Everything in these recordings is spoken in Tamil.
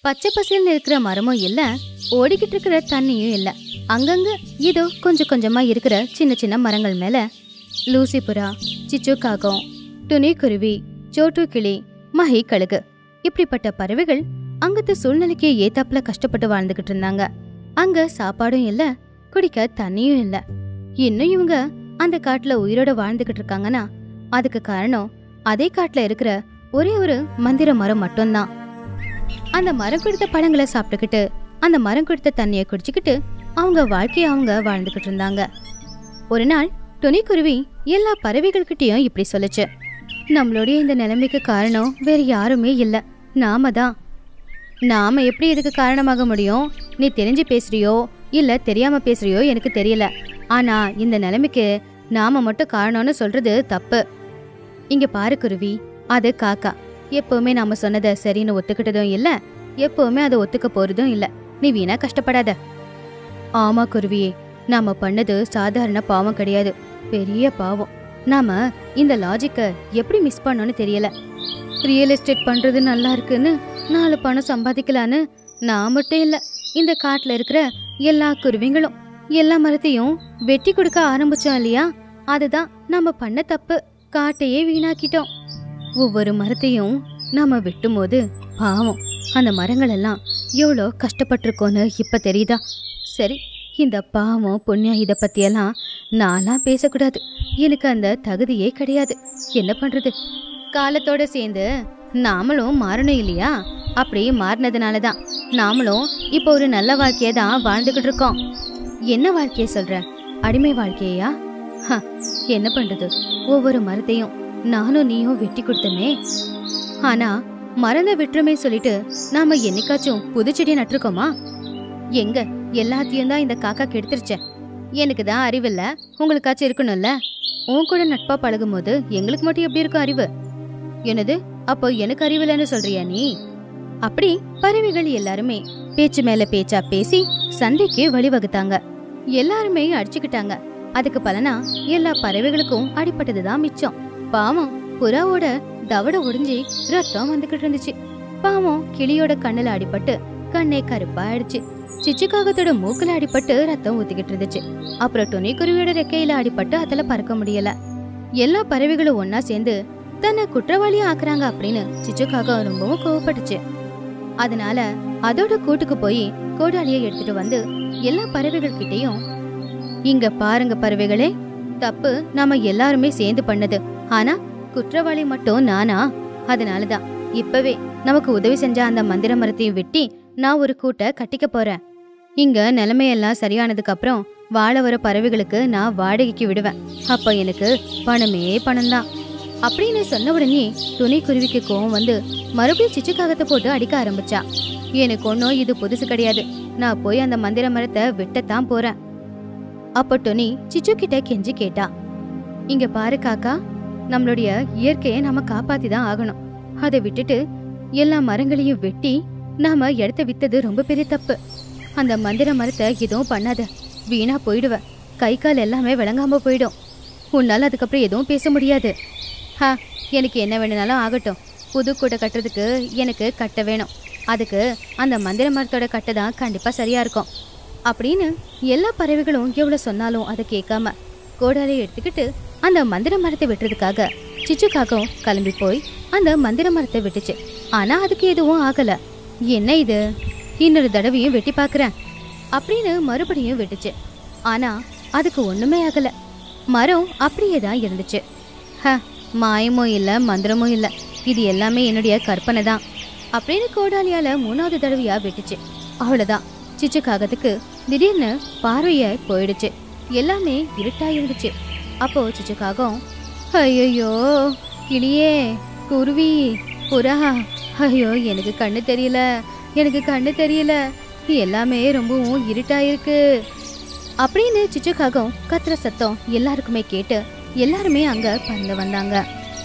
பச்சை பசேல்னு இருக்கிற மரமும் இல்ல ஓடிக்கிட்டு இருக்கிற தண்ணியும் இல்ல அங்கங்க ஏதோ கொஞ்சம் கொஞ்சமா இருக்கிற சின்ன சின்ன மரங்கள் மேல லூசி புறா சிச்சு காகம் துணிக்குருவி சோட்டு கிளி மஹி கழுகு இப்படிப்பட்ட பறவைகள் அங்கத்து சூழ்நிலைக்கு ஏத்தாப்புல கஷ்டப்பட்டு வாழ்ந்துகிட்டு இருந்தாங்க அங்க சாப்பாடும் இல்ல குடிக்க தண்ணியும் இல்ல இன்னும் இவங்க அந்த காட்டுல உயிரோட வாழ்ந்துகிட்டு இருக்காங்கன்னா அதுக்கு காரணம் அதே காட்டுல இருக்கிற ஒரே ஒரு மந்திர மரம் மட்டும்தான் அந்த மரம் கொடுத்த பழங்களை சாப்பிட்டுக்கிட்டு அந்த மரம் கொடுத்த தண்ணியை குடிச்சுக்கிட்டு அவங்க வாழ்க்கைய அவங்க வாழ்ந்துகிட்டு இருந்தாங்க ஒரு நாள் துணிக்குருவி எல்லா பறவைகள்கிட்டயும் இப்படி சொல்லுச்சு நம்மளுடைய இந்த நிலைமைக்கு காரணம் வேற யாருமே இல்ல நாம தான் நாம எப்படி இதுக்கு காரணமாக முடியும் நீ தெரிஞ்சு பேசுறியோ இல்ல தெரியாம பேசுறியோ எனக்கு தெரியல ஆனா இந்த நிலைமைக்கு நாம மட்டும் காரணம்னு சொல்றது தப்பு இங்க பாரு குருவி அது காக்கா எப்பவுமே நாம சொன்னதை சரின்னு ஒத்துக்கிட்டதும் இல்ல எப்பவுமே அதை ஒத்துக்க போறதும் இல்ல நீ வீணா கஷ்டப்படாத ஆமா குருவியே நாம பண்ணது சாதாரண பாவம் கிடையாது பெரிய பாவம் நாம இந்த லாஜிக்க எப்படி மிஸ் பண்ணோம்னு தெரியல ரியல் எஸ்டேட் பண்றது நல்லா இருக்குன்னு நாலு பணம் சம்பாதிக்கலான்னு நான் மட்டும் இல்ல இந்த காட்டுல இருக்கிற எல்லா குருவிங்களும் எல்லா மரத்தையும் வெட்டி கொடுக்க ஆரம்பிச்சோம் இல்லையா அதுதான் நம்ம பண்ண தப்பு காட்டையே வீணாக்கிட்டோம் ஒவ்வொரு மரத்தையும் நாம வெட்டும்போது பாவம் அந்த மரங்கள் எல்லாம் எவ்வளோ கஷ்டப்பட்டிருக்கோன்னு இப்ப தெரியுதா சரி இந்த பாவம் புண்ணியம் இதை பத்தியெல்லாம் நான்லாம் பேசக்கூடாது எனக்கு அந்த தகுதியே கிடையாது என்ன பண்றது காலத்தோட சேர்ந்து நாமளும் மாறணும் இல்லையா அப்படி மாறினதுனால தான் நாமளும் இப்போ ஒரு நல்ல வாழ்க்கையை தான் வாழ்ந்துகிட்டு இருக்கோம் என்ன வாழ்க்கைய சொல்ற அடிமை வாழ்க்கையா ஹ, என்ன பண்றது ஒவ்வொரு மரத்தையும் நானும் நீயும் வெட்டி கொடுத்தமே ஆனா மறந்த விட்டுருமே சொல்லிட்டு நாம என்னைக்காச்சும் புது செடி நட்டிருக்கோமா எங்க எல்லாத்தையும் தான் இந்த காக்கா கெடுத்துருச்சே எனக்கு தான் அறிவில்ல உங்களுக்காச்சும் இருக்கணும்ல உன் கூட நட்பா பழகும் போது எங்களுக்கு மட்டும் எப்படி இருக்கும் அறிவு என்னது அப்போ எனக்கு அறிவில்லைன்னு சொல்றியா நீ அப்படி பறவைகள் எல்லாருமே பேச்சு மேல பேச்சா பேசி சண்டைக்கு வழிவகுத்தாங்க எல்லாருமே அடிச்சுக்கிட்டாங்க அதுக்கு பலனா எல்லா பறவைகளுக்கும் அடிபட்டதுதான் மிச்சம் பாவம் புறாவோட தவட ஒடிஞ்சு ரத்தம் வந்துகிட்டு இருந்துச்சு பாவம் கிளியோட கண்ணுல அடிபட்டு கண்ணே கருப்பா ஆயிடுச்சு சிச்சுக்காகத்தோட மூக்குல அடிபட்டு ரத்தம் ஊத்திக்கிட்டு இருந்துச்சு அப்புறம் துணிக்குருவியோட ரெக்கையில அடிபட்டு அதுல பறக்க முடியல எல்லா பறவைகளும் ஒன்னா சேர்ந்து தன்னை குற்றவாளியா ஆக்குறாங்க அப்படின்னு சிச்சுக்காக ரொம்பவும் கோவப்பட்டுச்சு அதனால அதோட கூட்டுக்கு போய் கோடாலியை எடுத்துட்டு வந்து எல்லா பறவைகள் கிட்டயும் இங்க பாருங்க பறவைகளே தப்பு நாம எல்லாருமே சேர்ந்து பண்ணது ஆனா குற்றவாளி மட்டும் நானா அதனாலதான் இப்பவே நமக்கு உதவி செஞ்ச அந்த மந்திர மரத்தையும் வெட்டி நான் ஒரு கூட்ட கட்டிக்க போறேன் இங்க நிலைமையெல்லாம் சரியானதுக்கு அப்புறம் வாழ வர பறவைகளுக்கு நான் வாடகைக்கு விடுவேன் அப்ப எனக்கு பணமே பணம்தான் அப்படின்னு சொன்ன உடனே துணை குருவிக்கு கோவம் வந்து மறுபடியும் சிச்சு காகத்தை போட்டு அடிக்க ஆரம்பிச்சா எனக்கு ஒன்றும் இது புதுசு கிடையாது நான் போய் அந்த மந்திர மரத்தை வெட்டத்தான் போறேன் அப்ப டொனி சிச்சு கிட்ட கெஞ்சி கேட்டா இங்க பாரு காக்கா நம்மளுடைய இயற்கையை நாம காப்பாத்தி தான் ஆகணும் அதை விட்டுட்டு எல்லா மரங்களையும் வெட்டி நாம இடத்த வித்தது ரொம்ப பெரிய தப்பு அந்த மந்திர மரத்தை எதுவும் பண்ணாத வீணா போயிடுவ கை கால் எல்லாமே விளங்காம போயிடும் உன்னால அதுக்கப்புறம் எதுவும் பேச முடியாது ஹா எனக்கு என்ன வேணும்னாலும் ஆகட்டும் புது கூட்டை கட்டுறதுக்கு எனக்கு கட்டை வேணும் அதுக்கு அந்த மந்திர மரத்தோட கட்டை தான் கண்டிப்பாக சரியா இருக்கும் அப்படின்னு எல்லா பறவைகளும் எவ்வளோ சொன்னாலும் அதை கேட்காம கோடாலை எடுத்துக்கிட்டு அந்த மந்திர மரத்தை வெட்டுறதுக்காக சிச்சுக்காகவும் கிளம்பி போய் அந்த மந்திர மரத்தை வெட்டுச்சு ஆனா அதுக்கு எதுவும் ஆகல என்ன இது இன்னொரு தடவையும் வெட்டி பார்க்கறேன் அப்படின்னு மறுபடியும் வெட்டுச்சு ஆனா அதுக்கு ஒண்ணுமே ஆகல மரம் அப்படியே தான் இருந்துச்சு ஹ மாயமும் இல்ல மந்திரமும் இல்ல இது எல்லாமே என்னுடைய கற்பனை தான் அப்படின்னு கோடாலியால மூணாவது தடவையா வெட்டுச்சு அவ்வளவுதான் சிச்சு காகத்துக்கு திடீர்னு பார்வைய போயிடுச்சு எல்லாமே இருட்டா இருந்துச்சு அப்போ சிச்சு காகம் ஐயோ கிளியே குருவி புறா ஐயோ எனக்கு கண்ணு தெரியல எனக்கு கண்ணு தெரியல எல்லாமே ரொம்பவும் இருட்டா இருக்கு அப்படின்னு சிச்சு காகம் கத்துற சத்தம் எல்லாருக்குமே கேட்டு எல்லாருமே அங்க பறந்து வந்தாங்க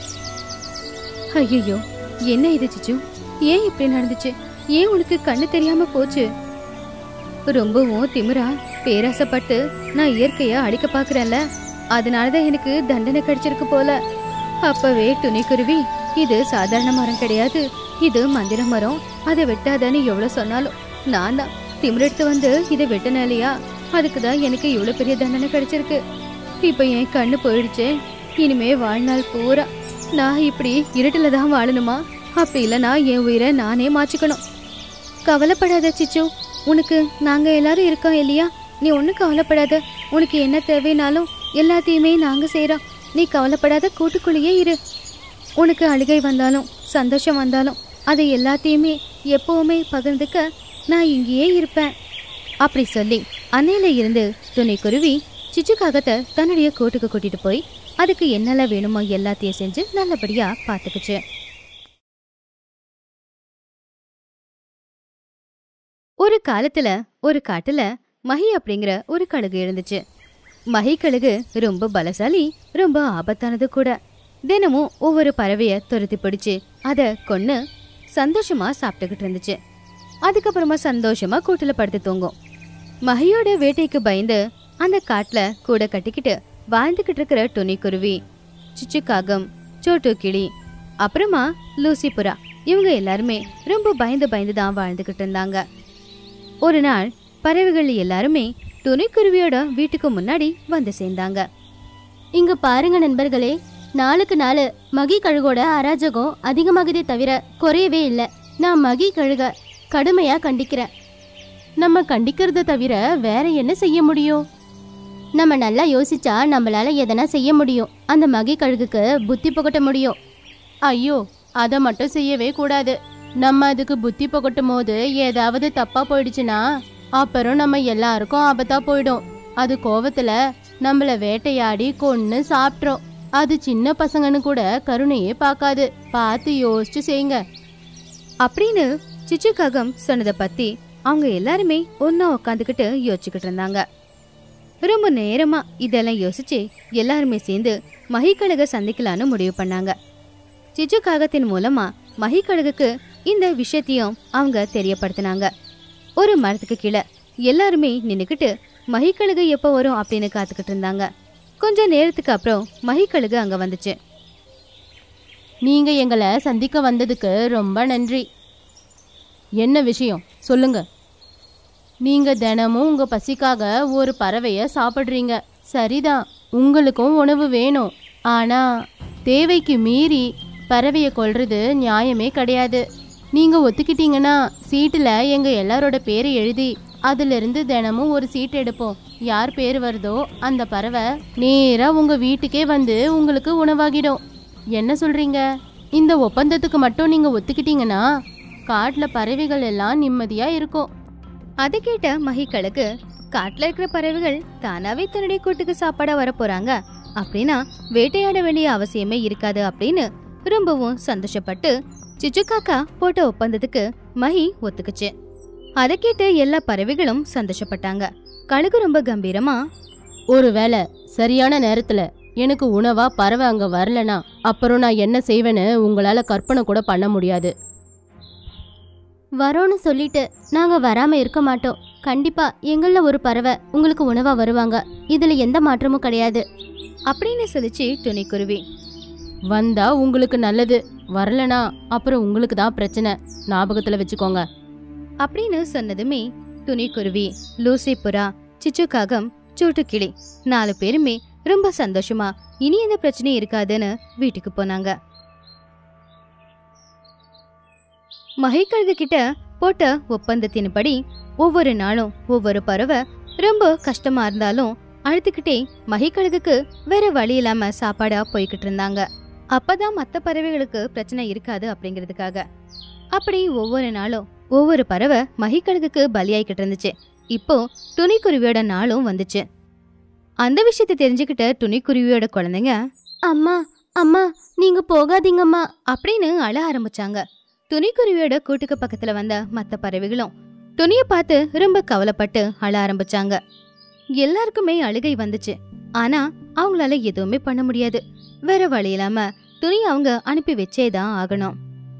ஐயோ என்ன இது சிச்சு ஏன் இப்படி நடந்துச்சு ஏன் உனக்கு கண்ணு தெரியாம போச்சு ரொம்பவும் திமிரா பேராசப்பட்டு நான் இயற்கைய அழிக்க பாக்குறேன்ல அதனாலதான் எனக்கு தண்டனை கிடைச்சிருக்கு போல அப்பவே துணிக்குருவி இது சாதாரண மரம் கிடையாது இது மந்திர மரம் அதை வெட்டாதன்னு எவ்வளவு சொன்னாலும் நான் தான் திமிரெடுத்து வந்து இதை வெட்டினாலையா அதுக்கு தான் எனக்கு இவ்வளவு பெரிய தண்டனை கிடைச்சிருக்கு இப்ப என் கண்ணு போயிடுச்சே இனிமே வாழ்நாள் பூரா நான் இப்படி இருட்டுல தான் வாழணுமா அப்படி இல்லைனா என் உயிரை நானே மாற்றிக்கணும் கவலைப்படாத சிச்சு உனக்கு நாங்க எல்லாரும் இருக்கோம் இல்லையா நீ ஒன்றும் கவலைப்படாத உனக்கு என்ன தேவைனாலும் எல்லாத்தையுமே நாங்க செய்றோம் நீ கவலைப்படாத கூட்டுக்குள்ளேயே இரு உனக்கு அழுகை வந்தாலும் சந்தோஷம் வந்தாலும் அதை எல்லாத்தையுமே எப்பவுமே பகிர்ந்துக்க நான் இங்கேயே இருப்பேன் அப்படி சொல்லி அன்னையில இருந்து துணை குருவி சிச்சு காகத்தை தன்னுடைய கூட்டுக்கு கூட்டிட்டு போய் அதுக்கு என்னெல்லாம் வேணுமோ எல்லாத்தையும் செஞ்சு நல்லபடியா பார்த்துக்குச்சு ஒரு காலத்துல ஒரு காட்டுல மஹி அப்படிங்கிற ஒரு கழுகு இருந்துச்சு மஹி கழுகு ரொம்ப பலசாலி ரொம்ப ஆபத்தானது கூட தினமும் ஒவ்வொரு பறவைய துரத்தி பிடிச்சு அத கொன்னு சந்தோஷமா சாப்பிட்டுக்கிட்டு இருந்துச்சு அதுக்கப்புறமா சந்தோஷமா கூட்டுல படுத்து தூங்கும் மஹியோட வேட்டைக்கு பயந்து அந்த காட்டுல கூட கட்டிக்கிட்டு வாழ்ந்துகிட்டு இருக்கிற துணி குருவி சிச்சு காகம் சோட்டு கிளி அப்புறமா லூசி புறா இவங்க எல்லாருமே ரொம்ப பயந்து பயந்து தான் வாழ்ந்துகிட்டு இருந்தாங்க ஒரு நாள் பறவைகள் எல்லாருமே துணிக்குருவியோட வீட்டுக்கு முன்னாடி வந்து சேர்ந்தாங்க இங்க பாருங்க நண்பர்களே நாளுக்கு நாள் மகி கழுகோட அராஜகம் அதிகமாகுதே தவிர குறையவே இல்லை நான் மகி கழுக கடுமையா கண்டிக்கிறேன் நம்ம கண்டிக்கிறத தவிர வேற என்ன செய்ய முடியும் நம்ம நல்லா யோசிச்சா நம்மளால எதனா செய்ய முடியும் அந்த மகி கழுகுக்கு புத்தி புகட்ட முடியும் ஐயோ அதை மட்டும் செய்யவே கூடாது நம்ம அதுக்கு புத்தி புகட்டும் போது ஏதாவது தப்பா போயிடுச்சுன்னா அப்புறம் நம்ம எல்லாருக்கும் ஆபத்தா போயிடும் அது கோவத்துல நம்மள வேட்டையாடி கொன்னு சாப்பிட்றோம் அது சின்ன பசங்கன்னு கூட கருணையே பார்க்காது பார்த்து யோசிச்சு செய்யுங்க அப்படின்னு சிச்சு காகம் சொன்னதை பத்தி அவங்க எல்லாருமே ஒன்னா உட்காந்துக்கிட்டு யோசிச்சுக்கிட்டு இருந்தாங்க ரொம்ப நேரமா இதெல்லாம் யோசிச்சு எல்லாருமே சேர்ந்து மகிக்கழுக சந்திக்கலான்னு முடிவு பண்ணாங்க சிச்சு காகத்தின் மூலமா மகிக்கழுகுக்கு இந்த விஷயத்தையும் அவங்க தெரியப்படுத்தினாங்க ஒரு மரத்துக்கு கீழே எல்லாருமே நின்னுக்கிட்டு மகிக்கழுகு எப்போ வரும் அப்படின்னு காத்துக்கிட்டு இருந்தாங்க கொஞ்ச நேரத்துக்கு அப்புறம் மகிக்கழுகு அங்க வந்துச்சு நீங்க எங்களை சந்திக்க வந்ததுக்கு ரொம்ப நன்றி என்ன விஷயம் சொல்லுங்க நீங்க தினமும் உங்க பசிக்காக ஒரு பறவைய சாப்பிடுறீங்க சரிதான் உங்களுக்கும் உணவு வேணும் ஆனா தேவைக்கு மீறி பறவைய கொல்றது நியாயமே கிடையாது நீங்க ஒத்துக்கிட்டீங்கன்னா சீட்டுல எங்க எல்லாரோட பேரை எழுதி அதுல இருந்து தினமும் ஒரு சீட் எடுப்போம் யார் பேர் வருதோ அந்த பறவை நேரா உங்க வீட்டுக்கே வந்து உங்களுக்கு உணவாகிடும் என்ன சொல்றீங்க இந்த ஒப்பந்தத்துக்கு மட்டும் நீங்க ஒத்துக்கிட்டீங்கன்னா காட்டுல பறவைகள் எல்லாம் நிம்மதியா இருக்கும் அதை கேட்ட மகிக்கழுகு காட்டுல இருக்கிற பறவைகள் தானாவே தன்னுடைய கூட்டுக்கு சாப்பாடா வர போறாங்க அப்படின்னா வேட்டையாட வேண்டிய அவசியமே இருக்காது அப்படின்னு ரொம்பவும் சந்தோஷப்பட்டு சிச்சு காக்கா போட்ட ஒப்பந்தத்துக்கு மஹி ஒத்துக்குச்சு அதை கேட்டு எல்லா பறவைகளும் சந்தோஷப்பட்டாங்க கழுகு ரொம்ப கம்பீரமா ஒருவேளை சரியான நேரத்துல எனக்கு உணவா பறவை அங்க வரலனா அப்புறம் நான் என்ன செய்வேன்னு உங்களால கற்பனை கூட பண்ண முடியாது வரோன்னு சொல்லிட்டு நாங்க வராம இருக்க மாட்டோம் கண்டிப்பா எங்கள ஒரு பறவை உங்களுக்கு உணவா வருவாங்க இதுல எந்த மாற்றமும் கிடையாது அப்படின்னு சொல்லிச்சு துணிக்குருவி வந்தா உங்களுக்கு நல்லது வரலனா அப்புறம் உங்களுக்கு தான் பிரச்சனை ஞாபகத்துல வச்சுக்கோங்க அப்படின்னு சொன்னதுமே துணிக்குருவி லூசி புறா சிச்சு காகம் சூட்டுக்கிளி நாலு பேருமே ரொம்ப சந்தோஷமா இனி எந்த பிரச்சனையும் இருக்காதுன்னு வீட்டுக்கு போனாங்க மகிக்கழுகு கிட்ட போட்ட ஒப்பந்தத்தின்படி ஒவ்வொரு நாளும் ஒவ்வொரு பறவை ரொம்ப கஷ்டமா இருந்தாலும் அழுத்துக்கிட்டே மகிக்கழுகுக்கு வேற வழி இல்லாம சாப்பாடா போய்கிட்டு இருந்தாங்க அப்பதான் மத்த பறவைகளுக்கு பிரச்சனை இருக்காது அப்படிங்கிறதுக்காக அப்படி ஒவ்வொரு நாளும் ஒவ்வொரு பறவை மகிக்கழுகுக்கு பலியாய்கிட்டு இருந்துச்சு இப்போ துணிக்குருவியோட நாளும் வந்துச்சு அந்த விஷயத்தை தெரிஞ்சுக்கிட்ட துணிக்குருவியோட குழந்தைங்க அம்மா அம்மா நீங்க போகாதீங்கம்மா அப்படின்னு அழ ஆரம்பிச்சாங்க துணிக்குருவியோட கூட்டுக்கு பக்கத்துல வந்த மத்த பறவைகளும் துணிய பார்த்து ரொம்ப கவலைப்பட்டு அழ ஆரம்பிச்சாங்க எல்லாருக்குமே அழுகை வந்துச்சு ஆனா அவங்களால எதுவுமே பண்ண முடியாது வேற வழி இல்லாம துணி அவங்க அனுப்பி வச்சேதான் ஆகணும்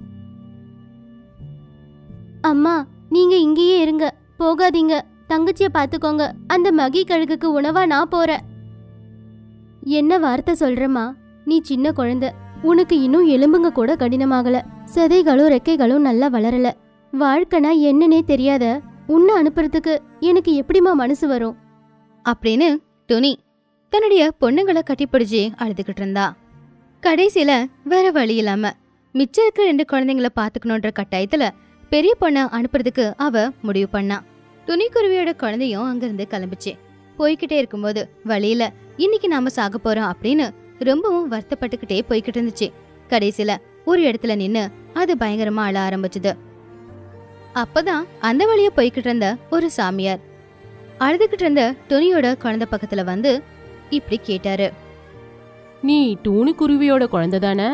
அம்மா நீங்க இங்கேயே இருங்க போகாதீங்க தங்கச்சிய பாத்துக்கோங்க அந்த மகி கழுகுக்கு உணவா நான் போறேன் என்ன வார்த்தை சொல்றமா நீ சின்ன குழந்தை உனக்கு இன்னும் எலும்புங்க கூட கடினமாகல சதைகளும் ரெக்கைகளும் நல்லா வளரல வாழ்க்கைனா என்னன்னே தெரியாத உன்னை அனுப்புறதுக்கு எனக்கு எப்படிம்மா மனசு வரும் அப்படின்னு துணி தன்னுடைய பொண்ணுங்களை கட்டிப்பிடிச்சு அழுதுகிட்டு இருந்தா கடைசியில வேற வழி இல்லாம மிச்சம் இருக்கிற ரெண்டு குழந்தைங்கள பாத்துக்கணுன்ற கட்டாயத்துல பெரிய பொண்ண அனுப்புறதுக்கு அவ முடிவு பண்ணா துணிக்குருவியோட குழந்தையும் அங்கிருந்து கிளம்பிச்சு போய்கிட்டே இருக்கும்போது வழியில இன்னைக்கு நாம சாக போறோம் அப்படின்னு ரொம்பவும் வருத்தப்பட்டுக்கிட்டே போய்கிட்டு இருந்துச்சு கடைசியில ஒரு இடத்துல நின்னு அது பயங்கரமா அழ ஆரம்பிச்சுது அப்பதான் அந்த வழியா போய்கிட்டு இருந்த ஒரு சாமியார் அழுதுகிட்டு இருந்த துணியோட குழந்தை பக்கத்துல வந்து இப்படி கேட்டாரு நீ டூனி குருவியோட குழந்தை தானே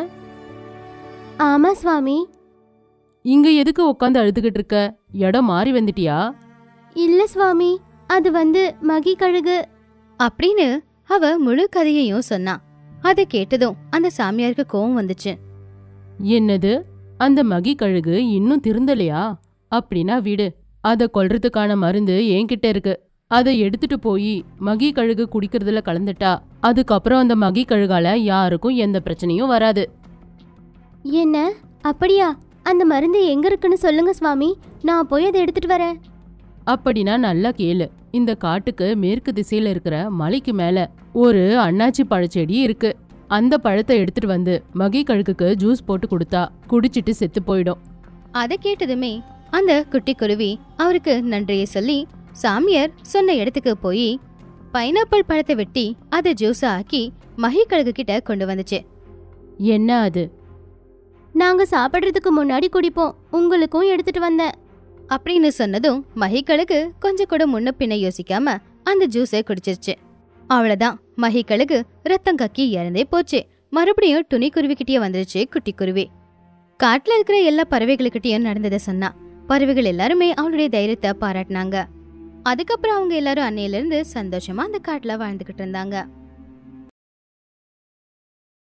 ஆமா சுவாமி இங்க எதுக்கு உட்காந்து அழுதுகிட்டு இருக்க இடம் மாறி வந்துட்டியா இல்ல சுவாமி அது வந்து மகி கழுகு அப்படின்னு அவ முழு கதையையும் சொன்னா அதை கேட்டதும் அந்த சாமியாருக்கு கோவம் வந்துச்சு என்னது அந்த மகி கழுகு இன்னும் திருந்தலையா அப்படின்னா விடு அதை கொல்றதுக்கான மருந்து என்கிட்ட இருக்கு அதை எடுத்துட்டு போய் மகி கழுகு குடிக்கிறதுல கலந்துட்டா அதுக்கப்புறம் அந்த மகி கழுகால யாருக்கும் எந்த பிரச்சனையும் வராது என்ன அப்படியா அந்த மருந்து எங்க இருக்குன்னு சொல்லுங்க சுவாமி நான் போய் அதை எடுத்துட்டு வரேன் அப்படின்னா நல்லா கேளு இந்த காட்டுக்கு மேற்கு திசையில இருக்கிற மலைக்கு மேல ஒரு அண்ணாச்சி பழச்செடி இருக்கு அந்த பழத்தை எடுத்துட்டு வந்து மகி கழுகுக்கு ஜூஸ் போட்டு கொடுத்தா குடிச்சிட்டு செத்து போயிடும் அதை கேட்டதுமே அந்த குட்டி குருவி அவருக்கு நன்றியை சொல்லி சாமியார் சொன்ன இடத்துக்கு போய் பைனாப்பிள் பழத்தை வெட்டி அதை ஜூஸா ஆக்கி மகிக்கழுகு கிட்ட கொண்டு வந்துச்சு என்ன அது நாங்க சாப்பிடுறதுக்கு முன்னாடி குடிப்போம் உங்களுக்கும் எடுத்துட்டு வந்தேன் அப்படின்னு சொன்னதும் மகிக்கழுகு கொஞ்சம் கூட முன்ன பின்ன யோசிக்காம அந்த ஜூஸை குடிச்சிருச்சு அவ்வளவுதான் மகிக்கழுகு ரத்தம் கக்கி இறந்தே போச்சு மறுபடியும் துணி குருவிக்கிட்டே வந்துருச்சு குட்டி குருவி காட்டுல இருக்கிற எல்லா பறவைகளுக்கிட்டயும் நடந்ததை சொன்னா பறவைகள் எல்லாருமே அவளுடைய தைரியத்தை பாராட்டினாங்க அதுக்கப்புறம் அவங்க எல்லாரும் அன்னையில இருந்து சந்தோஷமா அந்த காட்டுல வாழ்ந்துகிட்டு இருந்தாங்க